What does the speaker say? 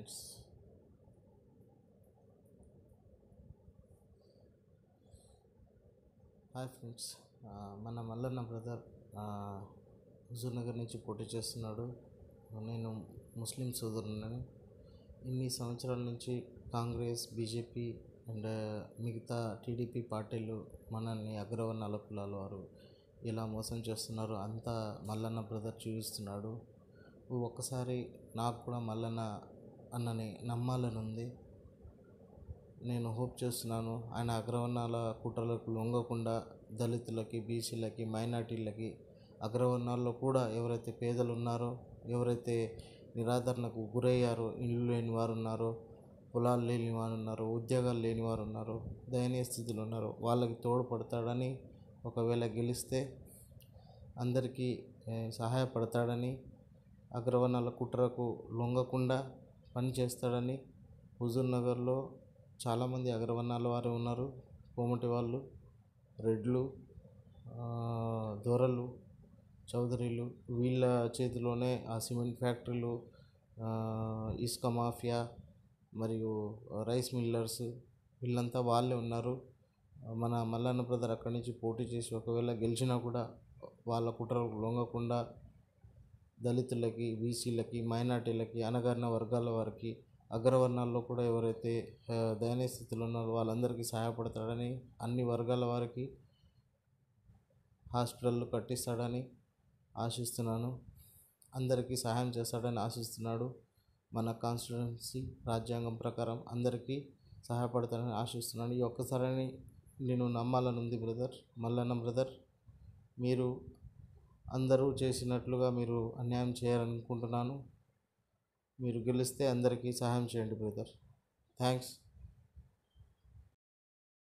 friends hi friends ఆ, మన Mallanna brother Huzur Nagar నుంచి పోటీ చేస్తున్నాడు నేను ముస్లిం సోదరుని ఇన్ని సంవత్సరాల నుంచి కాంగ్రెస్ బీజేపీ అండ్ మిగతా టీడీపీ పార్టీలు మనల్ని అగ్రవర్ణాల కులాల వారు ఇలా మోసం చేస్తున్నారు అంతా మల్లన్న బ్రదర్ చూపిస్తున్నాడు ఒక్కసారి నాకు కూడా మల్లన్న అన్నని నమ్మాలని ఉంది నేను హోప్ చేస్తున్నాను ఆయన అగ్రవర్ణాల కుట్రలకు లొంగకుండా దళితులకి బీసీలకి మైనార్టీలకి అగ్రవర్ణాల్లో కూడా ఎవరైతే పేదలు ఉన్నారో ఎవరైతే నిరాదరణకు గురయ్యారో ఇల్లు లేని వారు ఉన్నారో పొలాలు లేని వారు ఉన్నారో ఉద్యోగాలు లేని వారు ఉన్నారో దయనీయ స్థితిలో ఉన్నారో వాళ్ళకి తోడ్పడతాడని ఒకవేళ గెలిస్తే అందరికీ ఏ, సహాయపడతాడని అగ్రవర్ణాల కుట్రకు లొంగకుండా పనిచేస్తాడని హుజూర్ నగర్లో చాలామంది అగ్రవర్ణాల వారు ఉన్నారు కోమటి వాళ్ళు రెడ్లు ఆ, దొరలు చౌదరీలు వీళ్ళ చేతిలోనే ఆ సిమెంట్ ఫ్యాక్టరీలు ఆ, ఇసుక మాఫియా మరియు రైస్ మిల్లర్స్ వీళ్ళంతా వాళ్ళే ఉన్నారు మన మల్లన్న బ్రదర్ అక్కడి నుంచి పోటీ చేసి ఒకవేళ గెలిచినా కూడా వాళ్ళ కుట్రకు లొంగకుండా దళితులకి బీసీలకి మైనార్టీలకి అణగారిన వర్గాల వారికి అగ్రవర్ణాల్లో కూడా ఎవరైతే ఆ, దయనీయ స్థితిలో ఉన్నారో వాళ్ళందరికీ సహాయపడతాడని అన్ని వర్గాల వారికి హాస్పిటళ్ళు కట్టిస్తాడని ఆశిస్తున్నాను అందరికీ సహాయం చేస్తాడని ఆశిస్తున్నాడు మన కాన్స్టిట్యున్సీ రాజ్యాంగం ప్రకారం అందరికీ సహాయపడతాడని ఆశిస్తున్నాను ఈ ఒక్కసారని నేను నమ్మాలని ఉంది బ్రదర్ మల్లన్న బ్రదర్ మీరు అందరూ చేసినట్లుగా మీరు అన్యాయం చేయాలనుకుంటున్నాను మీరు గెలిస్తే అందరికీ సహాయం చేయండి బ్రదర్ థ్యాంక్స్